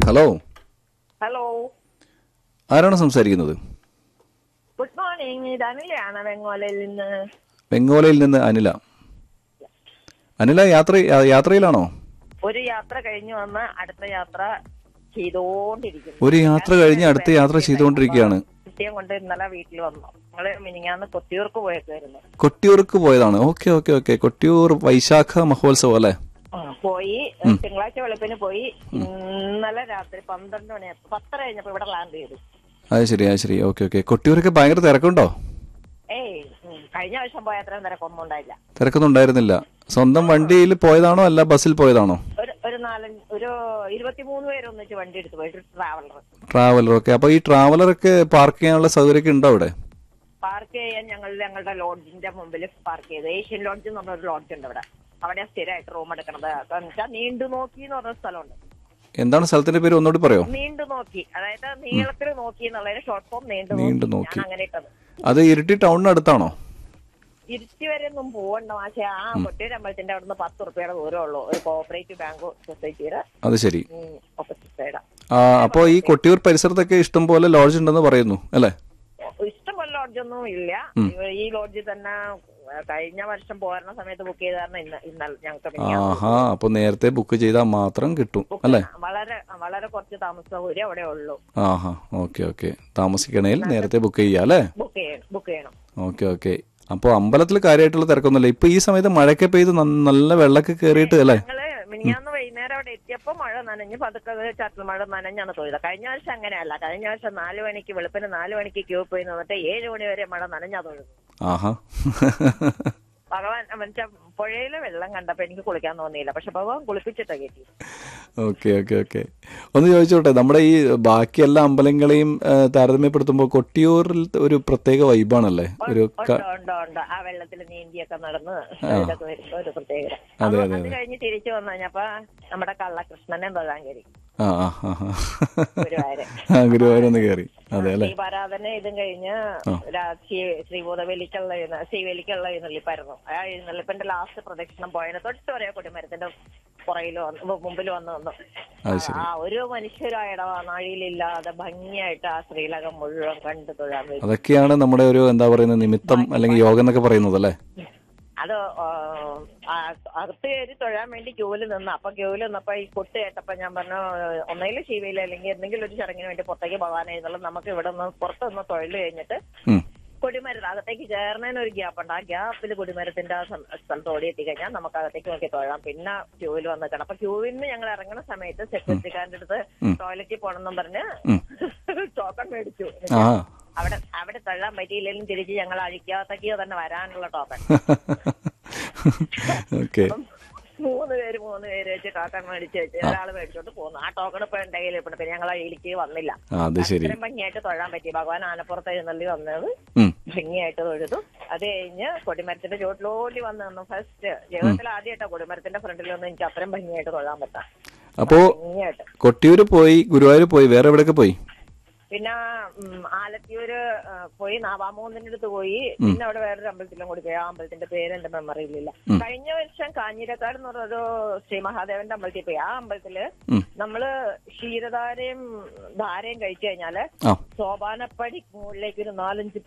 Hello hello ആരാണ് സംസാരിക്കുന്നത് good morning ഇത് അനിലയാണ് വെങ്ങോലയിൽ നിന്ന് വെങ്ങോലയിൽ നിന്ന് അനില അനില യാത്ര യാത്രയിലാണോ ഒരു യാത്ര കഴിഞ്ഞു വന്ന് അടുത്ത യാത്ര ചെയ്തോണ്ടിരിക്കുന്നു ഒരു യാത്ര കഴിഞ്ഞ് അടുത്ത യാത്ര ചെയ്തുകൊണ്ടിരിക്കുകയാണ് കുട്ടിയെ കൊണ്ട് ഇന്നലെ വീട്ടിൽ വന്നു ഞങ്ങള് മിനിങ്ങാന്ന് കൊത്തിയൂർക്ക് പോയേക്കായിരുന്നു കൊട്ടിയൂർക്ക് പോയതാണ് ഓക്കെ ഓക്കെ ഓക്കെ കൊട്ടിയൂർ വൈശാഖ മഹോത്സവം അല്ലേ ആ, പോയി തിങ്കളാഴ്ച വെളുപ്പിന് പോയി ഇന്നലെ രാത്രി പന്ത്രണ്ട് മണി പത്തര കഴിഞ്ഞപ്പോ ഇവിടെ ലാൻഡ് ചെയ്തു അത് ശരി അത് ശരി ഓക്കെ ഓക്കെ കൊട്ടിയൂരൊക്കെ ഭയങ്കര തിരക്കുണ്ടോ ഏയ് ഉം, കഴിഞ്ഞ വർഷം പോയ അത്രയും തിരക്കൊന്നും ഉണ്ടായില്ല തിരക്കൊന്നും ഉണ്ടായിരുന്നില്ല സ്വന്തം വണ്ടിയിൽ പോയതാണോ അല്ല ബസ്സിൽ പോയതാണോ ഒരു ഒരു നാലഞ്ച് ഒരു ഇരുപത്തിമൂന്ന് പേര് ഒന്നിച്ച് വണ്ടി എടുത്ത് പോയി ട്രാവലർ ട്രാവലർ ഒക്കെ അപ്പൊ ഈ ട്രാവലറൊക്കെ പാർക്ക് ചെയ്യാനുള്ള സൗകര്യമൊക്കെ ഉണ്ടോ അവിടെ പാർക്ക് ചെയ്യാൻ ഞങ്ങൾ ഞങ്ങളുടെ ലോഡ്ജിന്റെ മുമ്പിൽ പാർക്ക് ചെയ്തു ഏഷ്യൻ ലോഡ്ജ് എന്ന് പറഞ്ഞ ഒരു ലോഡ്ജ് ഉണ്ട് അവിടെ അവിടെ സ്ഥിരമായിട്ട് റൂം എടുക്കണത് അതെന്ന് വെച്ചാൽ നീണ്ടു നോക്കി എന്ന് പറഞ്ഞ സ്ഥലമുണ്ട് എന്താണ് സ്ഥലത്തിന്റെ പേര് ഒന്നുകൂടി പറയോ നീണ്ടു നോക്കി അതായത് നീളത്തിൽ നോക്കി എന്നുള്ളതിന് ഷോർട്ട് ഫോം നീണ്ടു നീണ്ടു നോക്കി നോക്കി. ഞാൻ അങ്ങനെ ഇട്ടത് അത് ഇരിട്ടി ടൗണിനടുത്താണോ ഇരുത്തി വരെ ഒന്നും പോകണ്ട പക്ഷേ ആ കൊട്ടിയൂർ അമ്പലത്തിന്റെ അവിടുന്ന് പത്ത് റുപ്യയുടെ ദൂരമേ ഉള്ളൂ ഒരു കോപ്പറേറ്റീവ് ബാങ്ക് സൊസൈറ്റിയുടെ അത് ശരി ഓപ്പോസിറ്റ് സൈഡാ ആ അപ്പോൾ ഈ കൊട്ടിയൂർ പരിസരത്തൊക്കെ ഇഷ്ടം പോലെ ലോഡ്ജ് ഉണ്ടെന്ന് പറയുന്നു അല്ലേ ഇഷ്ടംപോലെ ലോഡ്ജൊന്നും ഇല്ല ഈ ലോഡ്ജിൽ തന്നെ കഴിഞ്ഞ വർഷം പോരുന്ന സമയത്ത് ബുക്ക് ചെയ്ത കാരണം ഇന്ന് ഇന്നലെ ഞങ്ങൾക്ക് പിന്നെ ആഹാ അപ്പൊ നേരത്തെ ബുക്ക് ചെയ്താൽ മാത്രം കിട്ടും അല്ലേ വളരെ വളരെ കുറച്ച് താമസ സൗകര്യം അവിടെ ഉള്ളൂ ആഹാ ഓക്കെ ഓക്കെ താമസിക്കണേൽ നേരത്തെ ബുക്ക് ചെയ്യാം അല്ലേ ബുക്ക് ചെയ്യണം ബുക്ക് ചെയ്യണം ഓക്കെ ഓക്കെ അപ്പോൾ അമ്പലത്തിൽ കാര്യമായിട്ടുള്ള തിരക്കൊന്നുമില്ല ഇപ്പൊ ഈ സമയത്ത് മഴയൊക്കെ പെയ്ത് നന്ന- നല്ല വെള്ളമൊക്കെ കയറിയിട്ട് അല്ലേ ഞങ്ങള് മിനിഞ്ഞാന്ന് വൈകുന്നേരം അവിടെ എത്തിയപ്പോ മഴ നനഞ്ഞ് പതുക്കെ അത് ചാറ്റൽ മഴ നനഞ്ഞാണ് തൊഴുത് കഴിഞ്ഞ വർഷം അങ്ങനെയല്ല കഴിഞ്ഞ വർഷം നാല് മണിക്ക് വെളുപ്പിന് നാല് മണിക്ക് ക്യൂ പോയി നിന്നിട്ട് ഏഴ് മണി വരെ മഴ നനഞ്ഞാ തൊഴുതു ആഹാ ഭഗവാൻ മറ്റേ പുഴയിലെ വെള്ളം കണ്ടപ്പോ എനിക്ക് കുളിക്കാൻ തോന്നിയില്ല പക്ഷെ ഭഗവാൻ കുളിപ്പിച്ചിട്ടാ കയറ്റി ഓക്കെ ഓക്കെ ഓക്കെ ഒന്ന് ചോദിച്ചോട്ടെ നമ്മുടെ ഈ ബാക്കി എല്ലാ അമ്പലങ്ങളെയും ആ, താരതമ്യപ്പെടുത്തുമ്പോൾ കൊട്ടിയൂരിൽ ഒരു പ്രത്യേക വൈബാണല്ലേ ഒരു ക- ഉണ്ട് ഉണ്ട് ഉണ്ട് ആ വെള്ളത്തിൽ നീന്തിയൊക്കെ നടന്ന് ഇതൊക്കെ വരുമ്പോ ഒരു പ്രത്യേകത അതെ, അത് അതെ, അത് കഴിഞ്ഞ് തിരിച്ചു വന്നു കഴിഞ്ഞപ്പോ നമ്മുടെ കള്ളകൃഷ്ണനെ തൊഴാൻ കയറി ആ ആ ആ ആ. ഗുരുവായൂര് ആ ഗുരുവായൂരൊന്ന് കയറി അതെ അല്ലേ ശ്രീപാരാധന ഇതും കഴിഞ്ഞ് രാ- ശ്രീ- ശ്രീഭൂതവേലിക്കുള്ള എഴുന്ന- ശ്രീവേലിക്കുള്ള എഴുന്നള്ളിപ്പായിരുന്നു ആ എഴുന്നള്ളിപ്പിന്റെ ലാസ്റ്റ് പ്രദക്ഷിണം പോയതിന് തൊട്ട് വരെ കൊടിമരത്തിന്റെ പുറകിൽ വന്ന് മുമ്പിൽ വന്ന് വന്നു ആ ഒരു മനുഷ്യരായ ഇടനാഴിയിലില്ലാതെ ഭംഗിയായിട്ട് ആ ശ്രീലകം മുഴുവൻ കണ്ടു തൊഴാൻ വരും അതൊക്കെയാണ് നമ്മുടെ ഒരു എന്താ പറയുന്നത് നിമിത്തം അല്ലെങ്കിൽ യോഗം എന്നൊക്കെ പറയുന്നത് അല്ലേ അത് ആ, ആ, അകത്ത് കയറി തൊഴാൻ വേണ്ടി ക്യൂവിൽ നിന്ന് അപ്പൊ ക്യൂവിൽ നിന്നപ്പോ ഈ കൊട്ട് കേട്ടപ്പോ ഞാൻ പറഞ്ഞു ഒന്നെങ്കിലും ശിവയില അല്ലെങ്കിൽ എന്തെങ്കിലും ഒരു ചടങ്ങിന് വേണ്ടി പുറത്തേക്ക് പോകാൻ എഴുന്നള്ളും നമുക്ക് ഇവിടെ നിന്ന് പുറത്ത് നിന്ന് തൊഴിൽ കഴിഞ്ഞിട്ട് ഉം. കൊടിമരം അകത്തേക്ക് ചേർന്നതിന് ഒരു ഗ്യാപ്പ് ഉണ്ട് ആ ഗ്യാപ്പിൽ കൊടിമരത്തിന്റെ ആ സം- സ്ഥലത്ത് ഓടി എത്തിക്കഴിഞ്ഞാൽ നമുക്ക് അകത്തേക്ക് നോക്കി തൊഴാം പിന്നെ ക്യൂവിൽ വന്ന് നിൽക്കണം അപ്പൊ ക്യൂവിൽ നിന്ന് ഞങ്ങൾ ഇറങ്ങുന്ന സമയത്ത് സെക്യൂരിറ്റിക്കാരന്റെ അടുത്ത് ടോയ്ലറ്റിൽ പോകണമെന്നും പറഞ്ഞ് ടോക്കൺ മേടിച്ചു ആ അവിടെ അവിടെ തൊഴാൻ പറ്റിയില്ലെങ്കിലും തിരിച്ച് ഞങ്ങൾ അഴിക്കാത്തേക്ക് തന്നെ വരാനുള്ള ടോക്കൺ ഓക്കെ മൂന്ന് പേര് മൂന്ന് പേര് വെച്ച് ടോക്കൺ മേടിച്ച് വെച്ച് ഒരാൾ മേടിച്ചോണ്ട് പോന്നു ആ ടോക്കൺ ഇപ്പൊ എന്റെ കയ്യിൽ ഇപ്പൊ പിന്നെ ഞങ്ങൾ അഴിയിലേക്ക് വന്നില്ല ആ, അത് ശരി അത്രയും ഭംഗിയായിട്ട് തൊഴാൻ പറ്റി ഭഗവാൻ ആനപ്പുറത്ത് എഴുന്നള്ളി വന്നത് ഉം. ഭംഗിയായിട്ട് തൊഴുതു അത് കഴിഞ്ഞ് കൊടിമരത്തിന്റെ ചോട്ടിലോടി വന്ന് നിന്നു ഫസ്റ്റ് ജീവിതത്തിൽ ആദ്യമായിട്ടാ കൊടിമരത്തിന്റെ ഫ്രണ്ടിൽ വന്ന് എനിക്ക് അത്രയും ഭംഗിയായിട്ട് തൊഴാൻ പറ്റാം അപ്പോ ഭംഗിയായിട്ട് കൊട്ടിയൂര് പോയി ഗുരുവായൂർ പോയി വേറെ എവിടെയൊക്കെ പോയി പിന്നെ ഉം, ആലത്തിയൂര് ആ, പോയി നാവാമൂന്നിന്റെ അടുത്ത് പോയി പിന്നെ അവിടെ വേറൊരു അമ്പലത്തിലും കൂടി പോയി ആ അമ്പലത്തിന്റെ പേര് എന്റെ മെമ്മറിയിലില്ല കഴിഞ്ഞ വർഷം കാഞ്ഞിരക്കാട് എന്ന് പറഞ്ഞൊരു ശ്രീ മഹാദേവന്റെ അമ്പലത്തിൽ പോയി ആ അമ്പലത്തില് ഉം. നമ്മള് ക്ഷീരധാരയും ധാരയും കഴിച്ചു കഴിഞ്ഞാല് ആ സോപാനപ്പടി മുകളിലേക്ക് ഒരു നാലഞ്ച്